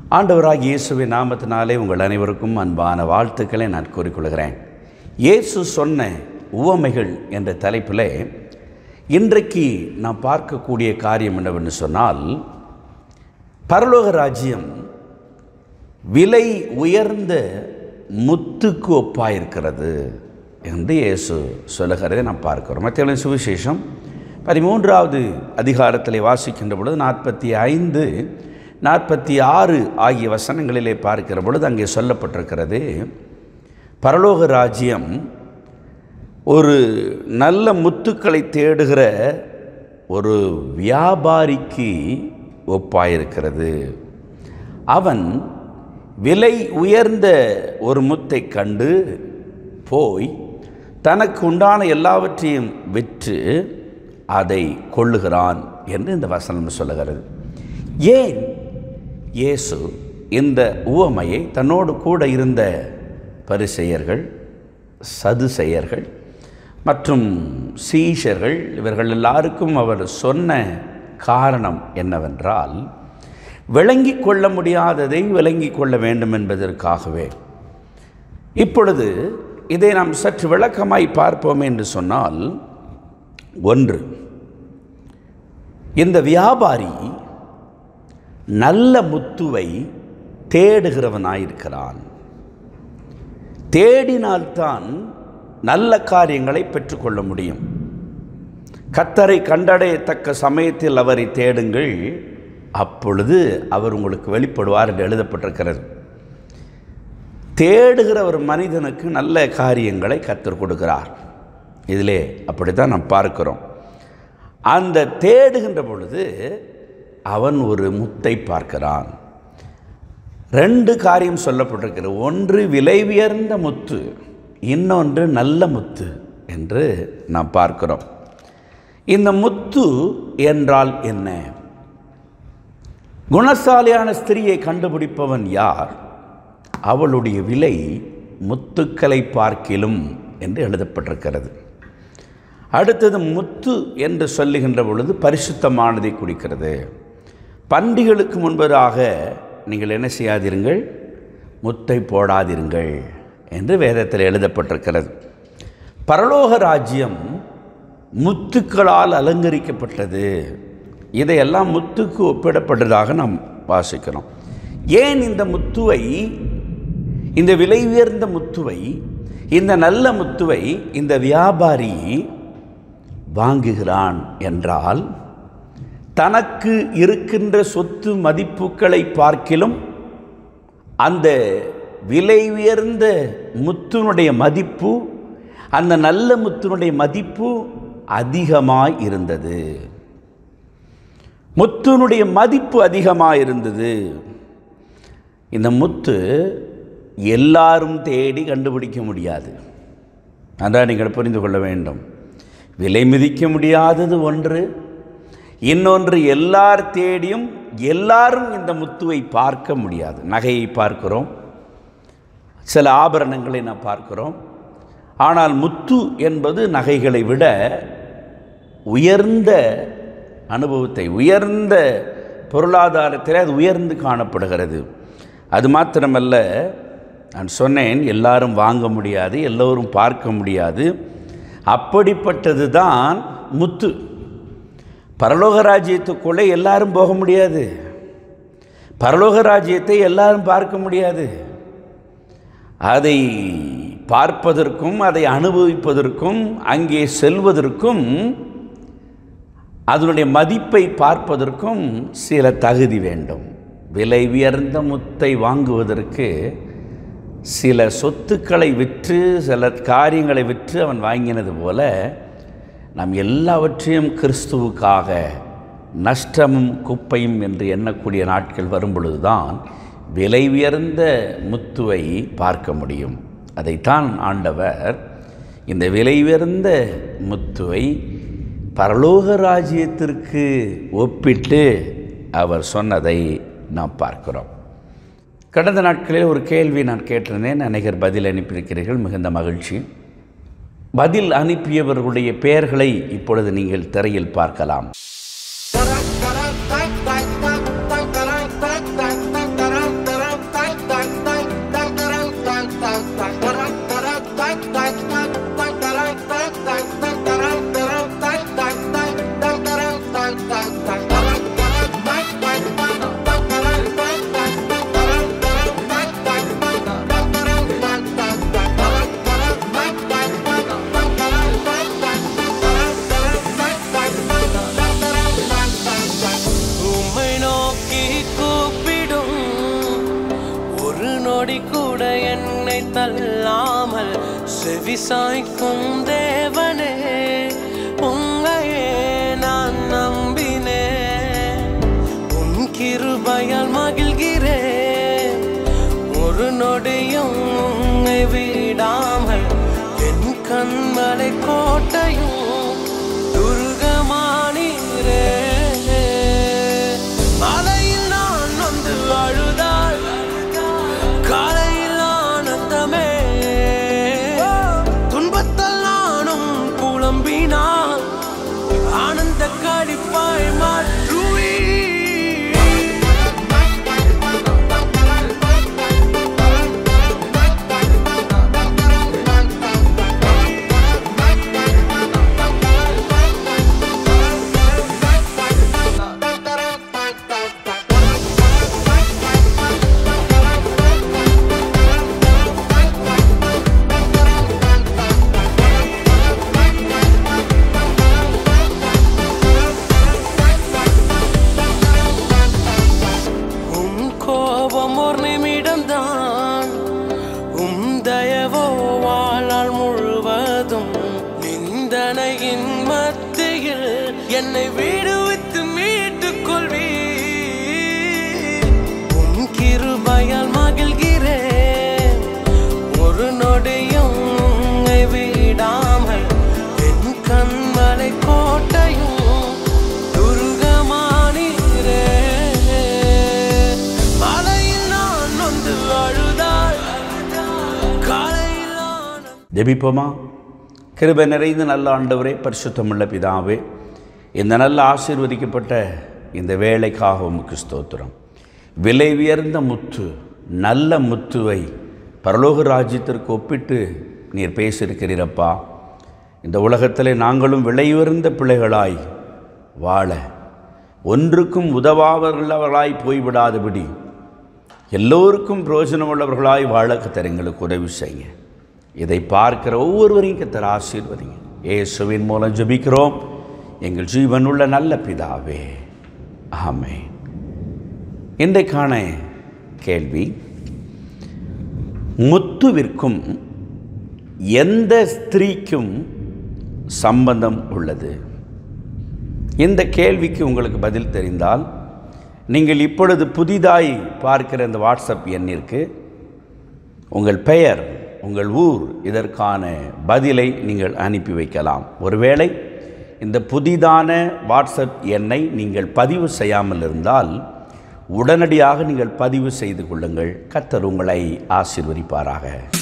ஆண்டவராகிய இயேசுவின் நாமத்தினாலே உங்கள் அனைவருக்கும் அன்பான வாழ்த்துக்களை நான் கூறிக்கொள்கிறேன் இயேசு சொன்ன உவமைகள் என்ற தலைப்பில் இன்றைக்கு நாம் பார்க்கக்கூடிய காரியம் என்னவென்று சொன்னால் பரலோக ராஜ்யம் விலை உயர்ந்த முத்துக்கு ஒப்பாயிருக்கிறது என்று இயேசு சொல்லுகிறதை நாம் பார்க்கிறோம் மத்திய சுவிசேஷம் பதிமூன்றாவது அதிகாரத்தில் வாசிக்கின்ற பொழுது நாற்பத்தி ஐந்து நாற்பத்தி ஆறு ஆகிய வசனங்களிலே பார்க்கிற பொழுது அங்கே சொல்லப்பட்டிருக்கிறது பரலோக ராஜ்யம் ஒரு நல்ல முத்துக்களை தேடுகிற ஒரு வியாபாரிக்கு ஒப்பாயிருக்கிறது அவன் விலை உயர்ந்த ஒரு முத்தை கண்டு போய் தனக்கு உண்டான எல்லாவற்றையும் விற்று அதை கொள்ளுகிறான் என்று இந்த வசனம் சொல்லுகிறது ஏன் இயேசு இந்த உவமையை தன்னோடு கூட இருந்த பரிசெயர்கள் சதுசெயர்கள் மற்றும் சீஷர்கள் இவர்கள் எல்லாருக்கும் அவர் சொன்ன காரணம் என்னவென்றால் விளங்கி கொள்ள முடியாததை விளங்கி கொள்ள வேண்டும் என்பதற்காகவே இப்பொழுது இதை நாம் சற்று விளக்கமாய் பார்ப்போம் என்று சொன்னால் ஒன்று இந்த வியாபாரி நல்ல முத்துவை தேடுகிறவனாயிருக்கிறான் தேடினால்தான் நல்ல காரியங்களை பெற்றுக்கொள்ள முடியும் கத்தரை கண்டடையத்தக்க சமயத்தில் அவரை தேடுங்கள் அப்பொழுது அவர் உங்களுக்கு வெளிப்படுவார் என்று எழுதப்பட்டிருக்கிறது தேடுகிற ஒரு மனிதனுக்கு நல்ல காரியங்களை கத்தர் கொடுக்கிறார் இதிலே அப்படி தான் நாம் பார்க்கிறோம் அந்த தேடுகின்ற பொழுது அவன் ஒரு முத்தை பார்க்கிறான் ரெண்டு காரியம் சொல்லப்பட்டிருக்கிறது ஒன்று விலை உயர்ந்த முத்து இன்னொன்று நல்ல முத்து என்று நாம் பார்க்கிறோம் இந்த முத்து என்றால் என்ன குணசாலியான ஸ்திரியை கண்டுபிடிப்பவன் யார் அவளுடைய விலை முத்துக்களை பார்க்கிலும் என்று எழுதப்பட்டிருக்கிறது அடுத்தது முத்து என்று சொல்லுகின்ற பொழுது பரிசுத்தமானதை குறிக்கிறது பண்டிகளுக்கு முன்பதாக நீங்கள் என்ன செய்யாதிருங்கள் முத்தை போடாதிருங்கள் என்று வேதத்தில் எழுதப்பட்டிருக்கிறது பரலோக ராஜ்யம் முத்துக்களால் அலங்கரிக்கப்பட்டது இதையெல்லாம் முத்துக்கு ஒப்பிடப்பட்டதாக நாம் வாசிக்கிறோம் ஏன் இந்த முத்துவை இந்த விலை உயர்ந்த முத்துவை இந்த நல்ல முத்துவை இந்த வியாபாரி வாங்குகிறான் என்றால் தனக்கு இருக்கின்ற சொத்து மதிப்புகளை பார்க்கிலும் அந்த விலை உயர்ந்த முத்துனுடைய மதிப்பு அந்த நல்ல முத்துனுடைய மதிப்பு அதிகமாய் இருந்தது முத்துனுடைய மதிப்பு அதிகமாக இருந்தது இந்த முத்து எல்லாரும் தேடி கண்டுபிடிக்க முடியாது அதான் நீங்கள் புரிந்து கொள்ள வேண்டும் விலை மதிக்க முடியாதது ஒன்று இன்னொன்று எல்லார் தேடியும் எல்லாரும் இந்த முத்துவை பார்க்க முடியாது நகையை பார்க்கிறோம் சில ஆபரணங்களை நாம் பார்க்கிறோம் ஆனால் முத்து என்பது நகைகளை விட உயர்ந்த அனுபவத்தை உயர்ந்த பொருளாதாரத்தில் அது உயர்ந்து காணப்படுகிறது அது மாத்திரமல்ல நான் சொன்னேன் எல்லாரும் வாங்க முடியாது எல்லோரும் பார்க்க முடியாது அப்படிப்பட்டது தான் முத்து பரலோக ராஜ்யத்துக்குள்ளே எல்லாரும் போக முடியாது பரலோக ராஜ்யத்தை எல்லாரும் பார்க்க முடியாது அதை பார்ப்பதற்கும் அதை அனுபவிப்பதற்கும் அங்கே செல்வதற்கும் அதனுடைய மதிப்பை பார்ப்பதற்கும் சில தகுதி வேண்டும் விலை உயர்ந்த முத்தை வாங்குவதற்கு சில சொத்துக்களை விற்று சில காரியங்களை விற்று அவன் வாங்கினது போல நாம் எல்லாவற்றையும் கிறிஸ்துவுக்காக நஷ்டமும் குப்பையும் என்று எண்ணக்கூடிய நாட்கள் வரும் பொழுதுதான் விலை உயர்ந்த முத்துவை பார்க்க முடியும் அதைத்தான் ஆண்டவர் இந்த விலை உயர்ந்த முத்துவை பரலோக ராஜ்யத்திற்கு ஒப்பிட்டு அவர் சொன்னதை நாம் பார்க்கிறோம் கடந்த நாட்களில் ஒரு கேள்வி நான் கேட்டிருந்தேன் அநேகர் பதில் அனுப்பியிருக்கிறீர்கள் மிகுந்த மகிழ்ச்சி பதில் அனுப்பியவர்களுடைய பெயர்களை இப்பொழுது நீங்கள் திரையில் பார்க்கலாம் Ta-da, ta-da, ta-da, ta-da, ta-da, ta-da, ta-da, ta-da, சாய்க்கும் தேவனே உங்கையே நான் நம்பினேன் உன் கிருபையால் மகிழ்கிறேன் ஒரு நொடியும் உன்னை விடாமல் என் கண்மலை கோட்டையும் துர்கமானீரே மலையில் நான் வந்து அழுதாள் காலையில் ஆனந்தமே துன்பத்தால் நானும் புலம்பினால் ஆனந்த கடிப்பாய் மாற்றுவே உம் கோபம் ஒரு நிமிடம்தான் உம் தயவோ வாழ்நாள் முழுவதும் நிந்தனையின் மத்தியில் என்னை விடுவித்து மீட்டுக் கொள்வீ உம் கிருபையால் மகிழ்கிறேன் ஒரு நொடியும் உம்மை விடாமல் என் கண்மலை கோட்டையும் துர்கமானீரே மலையில் நான் வந்து அழுதாள் காலையில் நான் ஜெபிப்போமா கிருபை நிறைந்த நல்ல ஆண்டவரே பரிசுத்தமுள்ள பிதாவே இந்த நல்ல ஆசீர்வதிக்கப்பட்ட இந்த வேலைக்காக உமக்கு ஸ்தோத்திரம் விலை உயர்ந்த முத்து நல்ல முத்துவை பரலோக ராஜ்யத்திற்கு ஒப்பிட்டு நீர் பேசியிருக்கிறீரப்பா இந்த உலகத்திலே நாங்களும் விலையுயர்ந்த பிள்ளைகளாய் வாழ ஒன்றுக்கும் உதவாதவர்களாய் போய்விடாதபடி எல்லோருக்கும் பிரயோஜனமுள்ளவர்களாய் வாழ கத்தர் எங்களுக்கு உதவி செய்யுங்க இதை பார்க்கிற ஒவ்வொருவரையும் கத்தர் ஆசீர்வதிங்க இயேசுவின் மூலம் ஜெபிக்கிறோம் எங்கள் ஜீவனுள்ள நல்ல பிதாவே ஆமென் இன்றைக்கான கேள்வி முத்துவிற்கும் எந்த ஸ்திரீக்கும் சம்பந்தம் உள்ளது இந்த கேள்விக்கு உங்களுக்கு பதில் தெரிந்தால் நீங்கள் இப்பொழுது புதிதாய் பார்க்கிற இந்த வாட்ஸ்அப் எண்ணிற்கு உங்கள் பெயர் உங்கள் ஊர் இதற்கான பதிலை நீங்கள் அனுப்பி வைக்கலாம் ஒருவேளை இந்த புதிதான வாட்ஸ்அப் எண்ணை நீங்கள் பதிவு செய்யாமல் இருந்தால் உடனடியாக நீங்கள் பதிவு செய்து கொள்ளுங்கள் கத்தர் உங்களை ஆசீர்வதிப்பாராக